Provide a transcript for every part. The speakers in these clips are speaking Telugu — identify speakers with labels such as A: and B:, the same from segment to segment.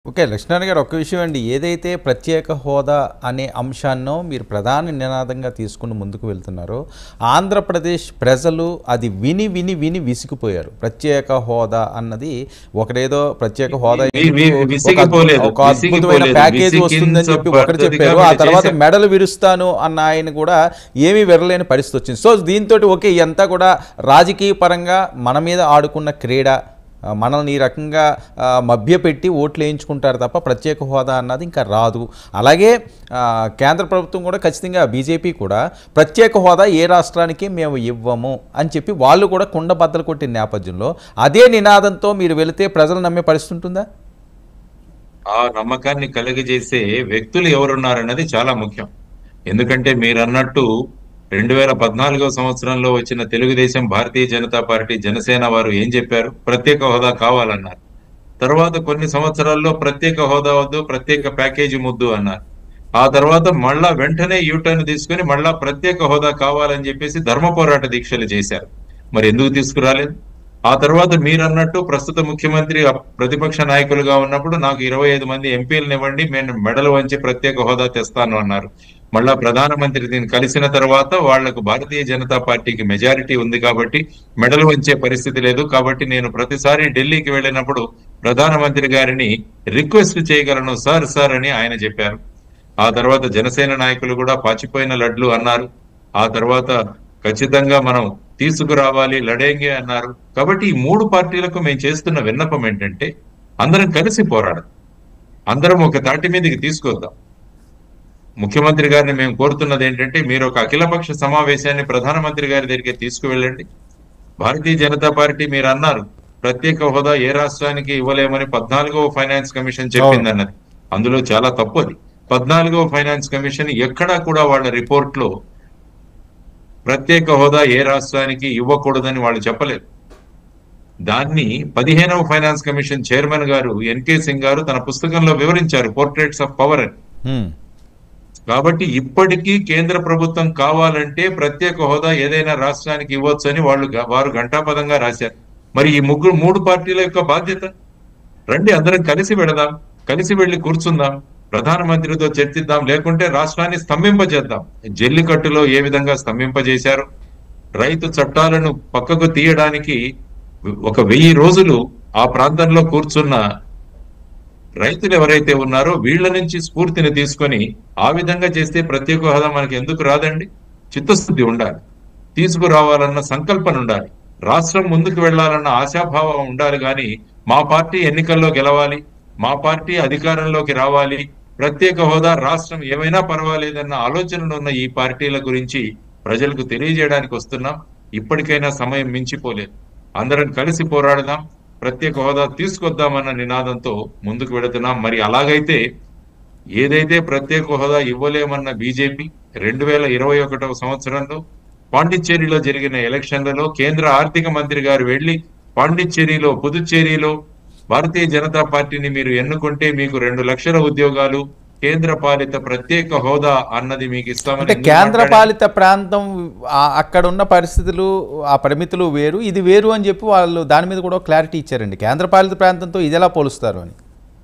A: ఓకే లక్ష్మణ్ గారు ఒక విషయం అండి ఏదైతే ప్రత్యేక హోదా అనే అంశాన్నో మీరు ప్రధాన నినాదంగా తీసుకుని ముందుకు వెళ్తున్నారో ఆంధ్రప్రదేశ్ ప్రజలు అది విని విని విని విసిగిపోయారు ప్రత్యేక హోదా అన్నది ఒకటేదో ప్రత్యేక హోదా
B: వి- వి-
A: ఎందుకు? ఒక
B: విసిగిపోలేదు.
A: ఒక అద్భుతమైన
B: విసిగిపోలేదు.
A: ప్యాకేజ్ వస్తుందని చెప్పి ఒకటి
B: విసిగించబడ్డదిగా
A: చెప్పారు ఆ
B: మీరు
A: తర్వాత
B: చేశారు.
A: మెడలు విరుస్తాను అన్న ఆయన కూడా ఏమీ విరలేని పరిస్థితి వచ్చింది సో దీంతో ఓకే ఇదంతా కూడా రాజకీయ పరంగా మన మీద ఆడుకున్న క్రీడ ఆ, మనల్ని ఈ రకంగా ఆ, మభ్యపెట్టి ఓట్లు వేయించుకుంటారు తప్ప ప్రత్యేక హోదా అన్నది ఇంకా రాదు అలాగే ఆ, కేంద్ర ప్రభుత్వం కూడా ఖచ్చితంగా బీజేపీ కూడా ప్రత్యేక హోదా ఏ రాష్ట్రానికి మేము ఇవ్వము అని చెప్పి వాళ్ళు కూడా కుండ బద్దలు కొట్టిన నేపథ్యంలో అదే నినాదంతో మీరు వెళితే ప్రజలు నమ్మే పరిస్థితి ఉంటుందా
B: ఆ నమ్మకాన్ని కలిగజేసే వ్యక్తులు ఎవరున్నారన్నది చాలా ముఖ్యం ఎందుకంటే మీరు అన్నట్టు రెండు వేల పద్నాలుగో సంవత్సరంలో వచ్చిన తెలుగుదేశం భారతీయ జనతా పార్టీ జనసేన వారు ఏం చెప్పారు ప్రత్యేక హోదా కావాలన్నారు తర్వాత కొన్ని సంవత్సరాల్లో ప్రత్యేక హోదా వద్దు ప్రత్యేక ప్యాకేజీ ముద్దు అన్నారు ఆ తర్వాత మళ్ళా వెంటనే యూటర్న్ తీసుకుని మళ్ళా ప్రత్యేక హోదా కావాలని చెప్పేసి ధర్మ పోరాట దీక్షలు చేశారు మరి ఎందుకు తీసుకురాలేదు ఆ తర్వాత మీరు అన్నట్టు ప్రస్తుత ముఖ్యమంత్రి ఆ ప్రతిపక్ష నాయకులుగా ఉన్నప్పుడు నాకు ఇరవై ఐదు మంది ఎంపీలను ఇవ్వండి నేను మెడలు వంచి ప్రత్యేక హోదా తెస్తాను అన్నారు మళ్ళా ప్రధానమంత్రి దీన్ని కలిసిన తర్వాత వాళ్లకు భారతీయ జనతా పార్టీకి మెజారిటీ ఉంది కాబట్టి మెడలు వంచే పరిస్థితి లేదు కాబట్టి నేను ప్రతిసారి ఢిల్లీకి వెళ్ళినప్పుడు ప్రధానమంత్రి గారిని రిక్వెస్ట్ చేయగలను సార్ సార్ అని ఆయన చెప్పారు ఆ తర్వాత జనసేన నాయకులు కూడా పాచిపోయిన లడ్లు అన్నారు ఆ తర్వాత ఖచ్చితంగా మనం తీసుకురావాలి లడేంగే అన్నారు కాబట్టి ఈ మూడు పార్టీలకు మేము చేస్తున్న విన్నపం ఏంటంటే అందరం కలిసి పోరాడదాం అందరం ఒక తాటి మీదకి తీసుకొద్దాం ముఖ్యమంత్రి గారిని మేము కోరుతున్నది ఏంటంటే మీరు ఒక అఖిలపక్ష సమావేశాన్ని ప్రధానమంత్రి గారి దగ్గరికి తీసుకువెళ్ళండి భారతీయ జనతా పార్టీ మీరు అన్నారు ప్రత్యేక హోదా ఏ రాష్ట్రానికి ఇవ్వలేమని పద్నాలుగవ ఫైనాన్స్ కమిషన్ చెప్పింది అన్నది అందులో చాలా తప్పు అది పద్నాలుగవ ఫైనాన్స్ కమిషన్ ఎక్కడా కూడా వాళ్ళ రిపోర్ట్ లో ప్రత్యేక హోదా ఏ రాష్ట్రానికి ఇవ్వకూడదని వాళ్ళు చెప్పలేదు దాన్ని పదిహేనవ ఫైనాన్స్ కమిషన్ చైర్మన్ గారు ఎన్కే సింగ్ గారు తన పుస్తకంలో వివరించారు పోర్ట్రేట్స్ ఆఫ్ పవర్ అని
A: హ్మ్.
B: కాబట్టి ఇప్పటికీ కేంద్ర ప్రభుత్వం కావాలంటే ప్రత్యేక హోదా ఏదైనా రాష్ట్రానికి ఇవ్వచ్చు అని వాళ్ళు గ- వారు ఘంటాపదంగా రాశారు మరి ఈ ముగ్గురు మూడు పార్టీల యొక్క బాధ్యత రండి అందరం కలిసి వెళదాం కలిసి వెళ్లి కూర్చుందాం ప్రధానమంత్రితో చర్చిద్దాం లేకుంటే రాష్ట్రాన్ని స్తంభింపజేద్దాం జల్లికట్టులో ఏ విధంగా స్తంభింపజేశారు రైతు చట్టాలను పక్కకు తీయడానికి ఒక వెయ్యి రోజులు ఆ ప్రాంతంలో కూర్చున్న రైతులు ఎవరైతే ఉన్నారో వీళ్ళ నుంచి స్ఫూర్తిని తీసుకొని ఆ విధంగా చేస్తే ప్రత్యేక హోదా మనకి ఎందుకు రాదండి చిత్తశుద్ధి ఉండాలి తీసుకురావాలన్న సంకల్పన ఉండాలి రాష్ట్రం ముందుకు వెళ్లాలన్న ఆశాభావం ఉండాలి కానీ మా పార్టీ ఎన్నికల్లో గెలవాలి మా పార్టీ అధికారంలోకి రావాలి ప్రత్యేక హోదా రాష్ట్రం ఏమైనా పర్వాలేదన్న ఆలోచనలు ఉన్న ఈ పార్టీల గురించి ప్రజలకు తెలియజేయడానికి వస్తున్నాం ఇప్పటికైనా సమయం మించిపోలేదు అందరం కలిసి పోరాడదాం ప్రత్యేక హోదా తీసుకొద్దామన్న నినాదంతో ముందుకు వెళుతున్నాం మరి అలాగైతే ఏదైతే ప్రత్యేక హోదా ఇవ్వలేమన్న బీజేపీ రెండు వేల ఇరవై ఒకటవ సంవత్సరంలో పాండిచ్చేరిలో జరిగిన ఎలక్షన్లలో కేంద్ర ఆర్థిక మంత్రి గారు వెళ్లి పాండిచ్చేరిలో పుదుచ్చేరిలో భారతీయ జనతా పార్టీని మీరు ఎన్నుకుంటే మీకు రెండు లక్షల ఉద్యోగాలు కేంద్ర పాలిత ప్రత్యేక హోదా అన్నది మీకు ఇస్తామని
A: అంటే
B: ఎందుకు
A: కేంద్ర
B: మాట్లాడారు?
A: పాలిత ప్రాంతం ఆ- అక్కడ ఉన్న పరిస్థితులు ఆ పరిమితులు వేరు ఇది వేరు అని చెప్పి వాళ్ళు దాని మీద కూడా క్లారిటీ ఇచ్చారండి కేంద్ర పాలిత ప్రాంతంతో ఇది ఎలా పోలుస్తారు అని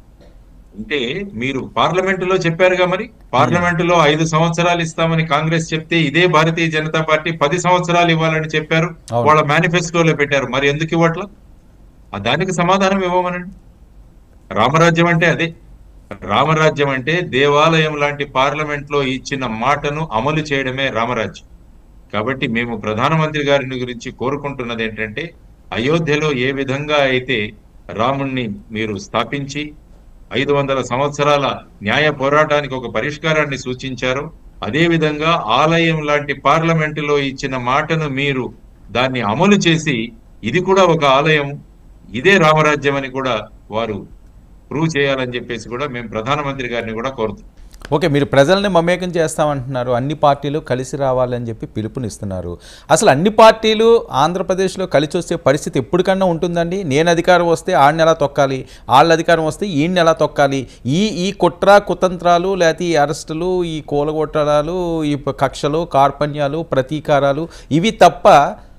B: అంటే మీరు పార్లమెంట్ లో చెప్పారుగా మరి పార్లమెంట్ లో ఐదు సంవత్సరాలు ఇస్తామని కాంగ్రెస్ చెప్తే ఇదే భారతీయ జనతా పార్టీ పది సంవత్సరాలు ఇవ్వాలని చెప్పారు
A: అవును.
B: వాళ్ళ మేనిఫెస్టోలో పెట్టారు మరి ఎందుకు ఇవ్వట్లా ఆ దానికి సమాధానం ఇవ్వమనండి రామరాజ్యం అంటే అదే రామరాజ్యం అంటే దేవాలయం లాంటి పార్లమెంట్ లో ఇచ్చిన మాటను అమలు చేయడమే రామరాజ్యం కాబట్టి మేము ప్రధానమంత్రి గారిని గురించి కోరుకుంటున్నది ఏంటంటే అయోధ్యలో ఏ విధంగా అయితే రాముణ్ణి మీరు స్థాపించి ఐదు వందల సంవత్సరాల న్యాయ పోరాటానికి ఒక పరిష్కారాన్ని సూచించారు అదే విధంగా ఆలయం లాంటి పార్లమెంటులో ఇచ్చిన మాటను మీరు దాన్ని అమలు చేసి ఇది కూడా ఒక ఆలయం ఇదే రామరాజ్యం అని కూడా వారు ప్రూవ్ చేయాలని చెప్పేసి కూడా మేము ప్రధానమంత్రి గారిని కూడా కోరుతున్నాం
A: ఓకే మీరు ప్రజల్ని మమేకం చేస్తామంటున్నారు అన్ని పార్టీలు కలిసి రావాలని చెప్పి పిలుపునిస్తున్నారు అసలు అన్ని పార్టీలు ఆంధ్రప్రదేశ్లో కలిసి వచ్చే పరిస్థితి ఎప్పటికన్నా ఉంటుందండి నేను అధికారం వస్తే ఆడిని ఎలా తొక్కాలి వాళ్ళ అధికారం వస్తే ఈయన్ని ఎలా తొక్కాలి ఈ ఈ కుట్ర కుతంత్రాలు లేకపోతే ఈ అరెస్టులు ఈ కూలగొట్టడాలు ఈ కక్షలు కార్పణ్యాలు ప్రతీకారాలు ఇవి తప్ప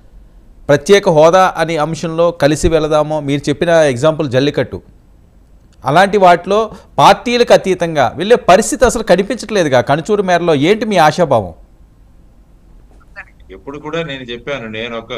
A: ప్రత్యేక హోదా అనే అంశంలో కలిసి వెళదామో మీరు చెప్పిన ఎగ్జాంపుల్ జల్లికట్టు అలాంటి వాటిలో పార్టీలకు అతీతంగా వెళ్ళే పరిస్థితి అసలు కనిపించట్లేదుగా కనుచూరు మేరలో ఏంటి మీ ఆశాభావం
B: ఎప్పుడు కూడా నేను చెప్పాను నేను ఒక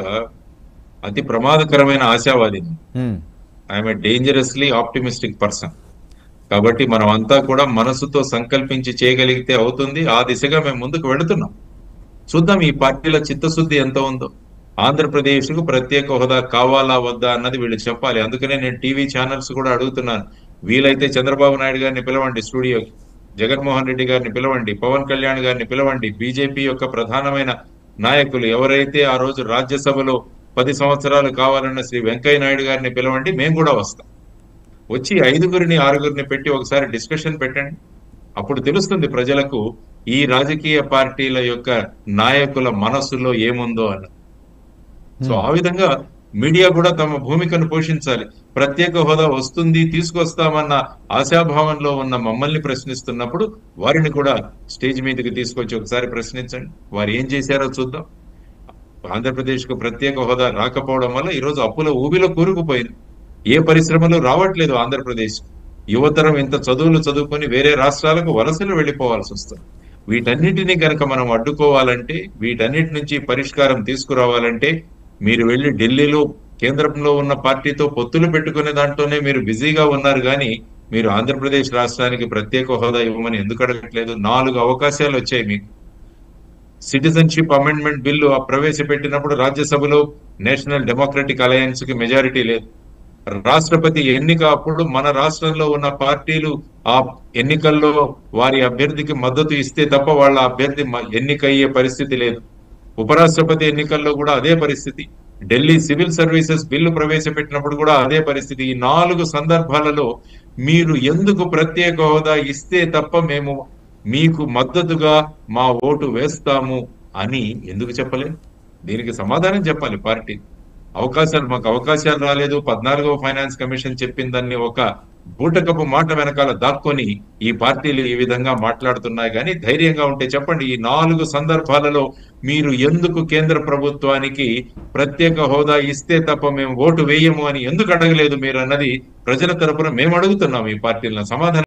B: అతి ప్రమాదకరమైన ఆశావాదిని
A: um,
B: I'm a dangerously optimistic person కాబట్టి మనం అంతా కూడా మనసుతో సంకల్పించి చేయగలిగితే అవుతుంది ఆ దిశగా మేము ముందుకు వెళుతున్నాం చూద్దాం ఈ పార్టీల చిత్తశుద్ధి ఎంత ఉందో ఆంధ్రప్రదేశ్ కు ప్రత్యేక హోదా కావాలా వద్దా అన్నది వీళ్ళు చెప్పాలి అందుకనే నేను టీవీ ఛానల్స్ కూడా అడుగుతున్నాను వీలైతే చంద్రబాబు నాయుడు గారిని పిలవండి స్టూడియోకి జగన్మోహన్ రెడ్డి గారిని పిలవండి పవన్ కళ్యాణ్ గారిని పిలవండి బీజేపీ యొక్క ప్రధానమైన నాయకులు ఎవరైతే ఆ రోజు రాజ్యసభలో పది సంవత్సరాలు కావాలన్న శ్రీ వెంకయ్య నాయుడు గారిని పిలవండి మేము కూడా వస్తాం వచ్చి ఐదుగురిని ఆరుగురిని పెట్టి ఒకసారి డిస్కషన్ పెట్టండి అప్పుడు తెలుస్తుంది ప్రజలకు ఈ రాజకీయ పార్టీల యొక్క నాయకుల మనస్సులో ఏముందో అని సో ఆ విధంగా మీడియా కూడా తమ భూమికను పోషించాలి ప్రత్యేక హోదా వస్తుంది తీసుకొస్తామన్న ఆశాభావంలో ఉన్న మమ్మల్ని ప్రశ్నిస్తున్నప్పుడు వారిని కూడా స్టేజ్ మీదకి తీసుకొచ్చి ఒకసారి ప్రశ్నించండి వారు ఏం చేశారో చూద్దాం ఆంధ్రప్రదేశ్ కు ప్రత్యేక హోదా రాకపోవడం వల్ల ఈరోజు అప్పుల ఊబిలో కూరుకుపోయింది ఏ పరిశ్రమలు రావట్లేదు ఆంధ్రప్రదేశ్ యువతరం ఇంత చదువులు చదువుకొని వేరే రాష్ట్రాలకు వలసలు వెళ్ళిపోవాల్సి వస్తుంది వీటన్నిటిని కనుక మనం అడ్డుకోవాలంటే వీటన్నిటి నుంచి పరిష్కారం తీసుకురావాలంటే మీరు వెళ్ళి ఢిల్లీలో కేంద్రంలో ఉన్న పార్టీతో పొత్తులు పెట్టుకునే దాంట్లోనే మీరు బిజీగా ఉన్నారు కానీ మీరు ఆంధ్రప్రదేశ్ రాష్ట్రానికి ప్రత్యేక హోదా ఇవ్వమని ఎందుకు అడగట్లేదు నాలుగు అవకాశాలు వచ్చాయి మీకు సిటిజన్షిప్ అమెండ్మెంట్ బిల్లు ఆ ప్రవేశపెట్టినప్పుడు రాజ్యసభలో నేషనల్ డెమోక్రటిక్ అలయన్స్ కి మెజారిటీ లేదు రాష్ట్రపతి ఎన్నిక అప్పుడు మన రాష్ట్రంలో ఉన్న పార్టీలు ఆ ఎన్నికల్లో వారి అభ్యర్థికి మద్దతు ఇస్తే తప్ప వాళ్ళ అభ్యర్థి మ- ఎన్నికయ్యే పరిస్థితి లేదు ఉపరాష్ట్రపతి ఎన్నికల్లో కూడా అదే పరిస్థితి ఢిల్లీ సివిల్ సర్వీసెస్ బిల్లు ప్రవేశపెట్టినప్పుడు కూడా అదే పరిస్థితి ఈ నాలుగు సందర్భాలలో మీరు ఎందుకు ప్రత్యేక హోదా ఇస్తే తప్ప మేము మీకు మద్దతుగా మా ఓటు వేస్తాము అని ఎందుకు చెప్పలేదు దీనికి సమాధానం చెప్పాలి పార్టీ అవకాశాలు మాకు అవకాశాలు రాలేదు పద్నాలుగవ ఫైనాన్స్ కమిషన్ చెప్పిందని ఒక బూటకపు మాట వెనకాల దాక్కొని ఈ పార్టీలు ఈ విధంగా మాట్లాడుతున్నాయి కానీ ధైర్యంగా ఉంటే చెప్పండి ఈ నాలుగు సందర్భాలలో మీరు ఎందుకు కేంద్ర ప్రభుత్వానికి ప్రత్యేక హోదా ఇస్తే తప్ప మేము ఓటు వేయము అని ఎందుకు అడగలేదు మీరు అన్నది ప్రజల తరపున మేము అడుగుతున్నాం ఈ పార్టీలను సమాధానం